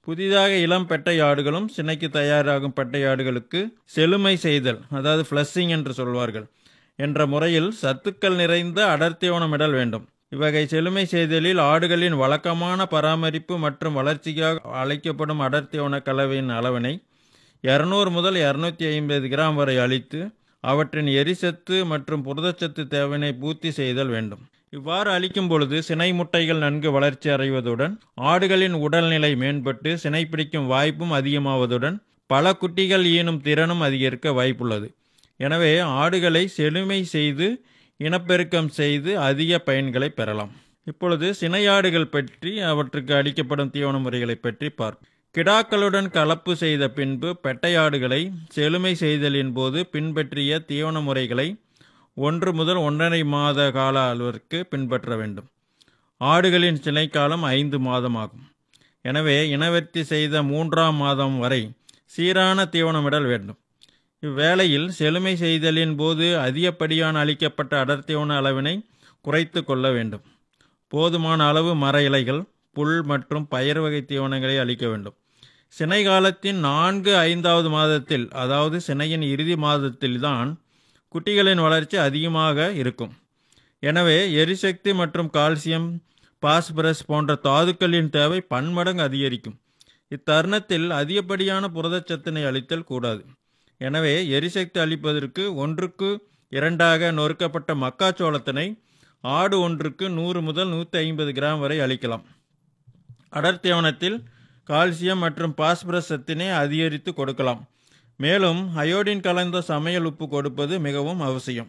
புதிதாக இளம் பெட்டை ஆடுகளும் சினைக்கு தயாராகும் பெட்டை ஆடுகளுக்கு செழுமை செய்தல் அதாவது ஃப்ளஷிங் என்று சொல்வார்கள் என்ற முறையில் சத்துக்கள் நிறைந்த அடர்த்தியோணமிடல் வேண்டும் இவ்வகை செழுமை செய்தலில் ஆடுகளின் வழக்கமான பராமரிப்பு மற்றும் வளர்ச்சிக்காக அழைக்கப்படும் அடர்த்தியோண கலவையின் அளவினை இரநூறு முதல் இரநூத்தி ஐம்பது கிராம் வரை அளித்து அவற்றின் எரிசத்து மற்றும் புரதச்சத்து தேவையினை பூர்த்தி செய்தல் வேண்டும் இவ்வாறு அளிக்கும் பொழுது சினை முட்டைகள் நன்கு வளர்ச்சி அடைவதுடன் ஆடுகளின் உடல்நிலை மேம்பட்டு சினை பிடிக்கும் வாய்ப்பும் அதிகமாவதுடன் பல குட்டிகள் ஈனும் திறனும் அதிகரிக்க வாய்ப்புள்ளது எனவே ஆடுகளை செழுமை செய்து இனப்பெருக்கம் செய்து அதிக பயன்களை பெறலாம் இப்பொழுது சினையாடுகள் பற்றி அவற்றுக்கு அளிக்கப்படும் தீவன முறைகளை பற்றி பார்ப்போம் கிடாக்களுடன் கலப்பு செய்த பின்பு பெட்டையாடுகளை செழுமை செய்தலின் போது பின்பற்றிய தீவன முறைகளை ஒன்று முதல் ஒன்றரை மாத கால அளவிற்கு பின்பற்ற வேண்டும் ஆடுகளின் சினைக்காலம் ஐந்து மாதமாகும் எனவே இனவர்த்தி செய்த மூன்றாம் மாதம் வரை சீரான தீவனமிடல் வேண்டும் இவ்வேளையில் செழுமை செய்தலின் போது அதிகப்படியான அளிக்கப்பட்ட அடர்த்தியான அளவினை குறைத்து கொள்ள வேண்டும் போதுமான அளவு மர இலைகள் புல் மற்றும் பயிர் வகை தீவனங்களை அளிக்க வேண்டும் சினை காலத்தின் நான்கு ஐந்தாவது மாதத்தில் அதாவது சினையின் இறுதி மாதத்தில்தான் குட்டிகளின் வளர்ச்சி அதிகமாக இருக்கும் எனவே எரிசக்தி மற்றும் கால்சியம் பாஸ்பரஸ் போன்ற தாதுக்களின் தேவை பன்மடங்கு அதிகரிக்கும் இத்தருணத்தில் அதிகப்படியான புரதச்சத்தினை அளித்தல் கூடாது எனவே எரிசக்தி அளிப்பதற்கு ஒன்றுக்கு இரண்டாக நொறுக்கப்பட்ட மக்காச்சோளத்தினை ஆடு ஒன்றுக்கு நூறு முதல் நூற்றி ஐம்பது கிராம் வரை அளிக்கலாம் அடர்த்தியவனத்தில் கால்சியம் மற்றும் பாஸ்பரஸ் சத்தினை அதிகரித்து கொடுக்கலாம் மேலும் அயோடின் கலந்த சமையல் உப்பு கொடுப்பது மிகவும் அவசியம்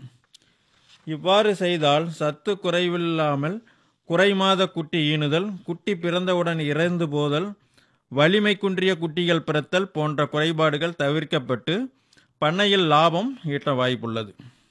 இவ்வாறு செய்தால் சத்து குறைவில்லாமல் குறைமாத குட்டி ஈனுதல் குட்டி பிறந்தவுடன் இறந்து போதல் வலிமை குன்றிய குட்டிகள் பிறத்தல் போன்ற குறைபாடுகள் தவிர்க்கப்பட்டு பண்ணையில் லாபம் ஈட்ட வாய்ப்புள்ளது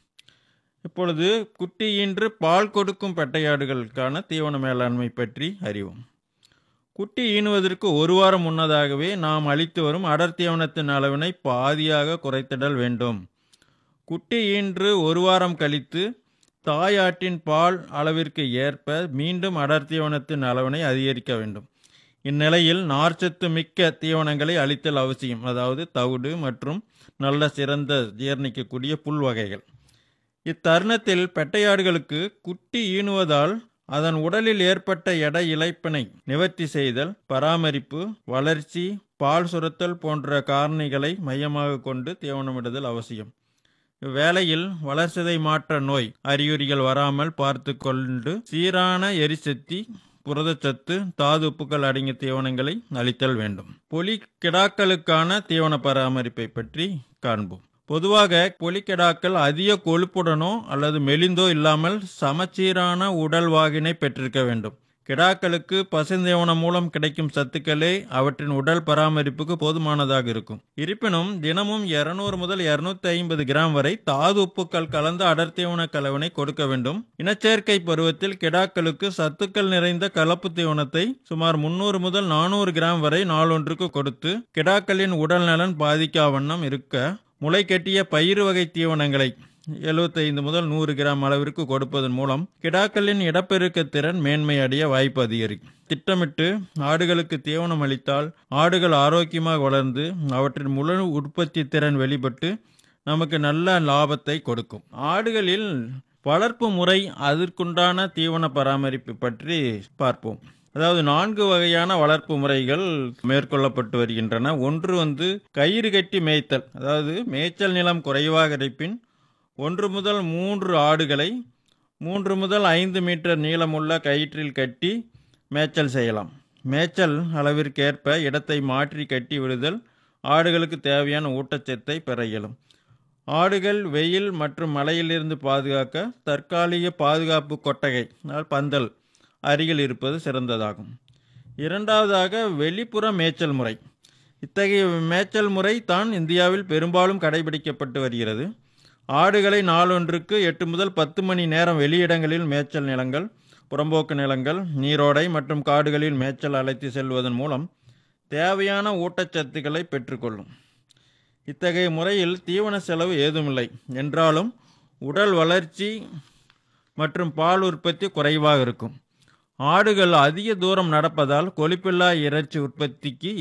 இப்பொழுது குட்டி ஈன்று பால் கொடுக்கும் பெட்டையாடுகளுக்கான தீவன மேலாண்மை பற்றி அறிவோம் குட்டி ஈனுவதற்கு ஒரு வாரம் முன்னதாகவே நாம் அளித்து வரும் அடர்த்தியவனத்தின் அளவினை பாதியாக குறைத்திடல் வேண்டும் குட்டி ஈன்று ஒரு வாரம் கழித்து தாயாட்டின் பால் அளவிற்கு ஏற்ப மீண்டும் அடர்த்தியவனத்தின் அளவினை அதிகரிக்க வேண்டும் இந்நிலையில் நார்ச்சத்து மிக்க தீவனங்களை அளித்தல் அவசியம் அதாவது தவிடு மற்றும் நல்ல சிறந்த ஜீரணிக்கக்கூடிய புல் வகைகள் இத்தருணத்தில் பெட்டையாடுகளுக்கு குட்டி ஈனுவதால் அதன் உடலில் ஏற்பட்ட எடை இழைப்பினை நிவர்த்தி செய்தல் பராமரிப்பு வளர்ச்சி பால் சுரத்தல் போன்ற காரணிகளை மையமாக கொண்டு தீவனமிடுதல் அவசியம் இவ்வேளையில் வளர்சிதை மாற்ற நோய் அறிகுறிகள் வராமல் பார்த்து கொண்டு சீரான எரிசக்தி புரதச்சத்து தாது உப்புகள் அடங்கிய தீவனங்களை அளித்தல் வேண்டும் பொலி கிடாக்களுக்கான தீவன பராமரிப்பை பற்றி காண்போம் பொதுவாக பொலிக்கெடாக்கள் அதிக கொழுப்புடனோ அல்லது மெலிந்தோ இல்லாமல் சமச்சீரான உடல் வாகினை பெற்றிருக்க வேண்டும் கிடாக்களுக்கு பசுந்தேவனம் மூலம் கிடைக்கும் சத்துக்களே அவற்றின் உடல் பராமரிப்புக்கு போதுமானதாக இருக்கும் இருப்பினும் தினமும் இருநூறு முதல் இருநூத்தி ஐம்பது கிராம் வரை தாது உப்புக்கள் கலந்த அடர்த்தீவன கலவனை கொடுக்க வேண்டும் இனச்சேர்க்கை பருவத்தில் கிடாக்களுக்கு சத்துக்கள் நிறைந்த கலப்பு தீவனத்தை சுமார் முன்னூறு முதல் நானூறு கிராம் வரை நாளொன்றுக்கு கொடுத்து கிடாக்களின் உடல் நலன் பாதிக்கா வண்ணம் இருக்க முளை கட்டிய பயிறு வகை தீவனங்களை எழுபத்தைந்து முதல் நூறு கிராம் அளவிற்கு கொடுப்பதன் மூலம் கிடாக்களின் இடப்பெருக்க திறன் மேன்மை அடைய வாய்ப்பு அதிகரிக்கும் திட்டமிட்டு ஆடுகளுக்கு தீவனம் அளித்தால் ஆடுகள் ஆரோக்கியமாக வளர்ந்து அவற்றின் முழு உற்பத்தி திறன் வெளிப்பட்டு நமக்கு நல்ல லாபத்தை கொடுக்கும் ஆடுகளில் வளர்ப்பு முறை அதற்குண்டான தீவன பராமரிப்பு பற்றி பார்ப்போம் அதாவது நான்கு வகையான வளர்ப்பு முறைகள் மேற்கொள்ளப்பட்டு வருகின்றன ஒன்று வந்து கயிறு கட்டி மேய்த்தல் அதாவது மேய்ச்சல் நிலம் குறைவாக இருப்பின் ஒன்று முதல் மூன்று ஆடுகளை மூன்று முதல் ஐந்து மீட்டர் நீளமுள்ள கயிற்றில் கட்டி மேய்ச்சல் செய்யலாம் மேய்ச்சல் அளவிற்கேற்ப இடத்தை மாற்றி கட்டி விடுதல் ஆடுகளுக்கு தேவையான ஊட்டச்சத்தை பெற இயலும் ஆடுகள் வெயில் மற்றும் மழையிலிருந்து பாதுகாக்க தற்காலிக பாதுகாப்பு கொட்டகை அதாவது பந்தல் அருகில் இருப்பது சிறந்ததாகும் இரண்டாவதாக வெளிப்புற மேய்ச்சல் முறை இத்தகைய மேய்ச்சல் முறை தான் இந்தியாவில் பெரும்பாலும் கடைபிடிக்கப்பட்டு வருகிறது ஆடுகளை நாளொன்றுக்கு எட்டு முதல் பத்து மணி நேரம் வெளியிடங்களில் மேய்ச்சல் நிலங்கள் புறம்போக்கு நிலங்கள் நீரோடை மற்றும் காடுகளில் மேய்ச்சல் அழைத்து செல்வதன் மூலம் தேவையான ஊட்டச்சத்துக்களை பெற்றுக்கொள்ளும் இத்தகைய முறையில் தீவன செலவு ஏதுமில்லை என்றாலும் உடல் வளர்ச்சி மற்றும் பால் உற்பத்தி குறைவாக இருக்கும் ஆடுகள் அதிக தூரம் நடப்பதால் கொழுப்பில்லா இறைச்சி உற்பத்திக்கு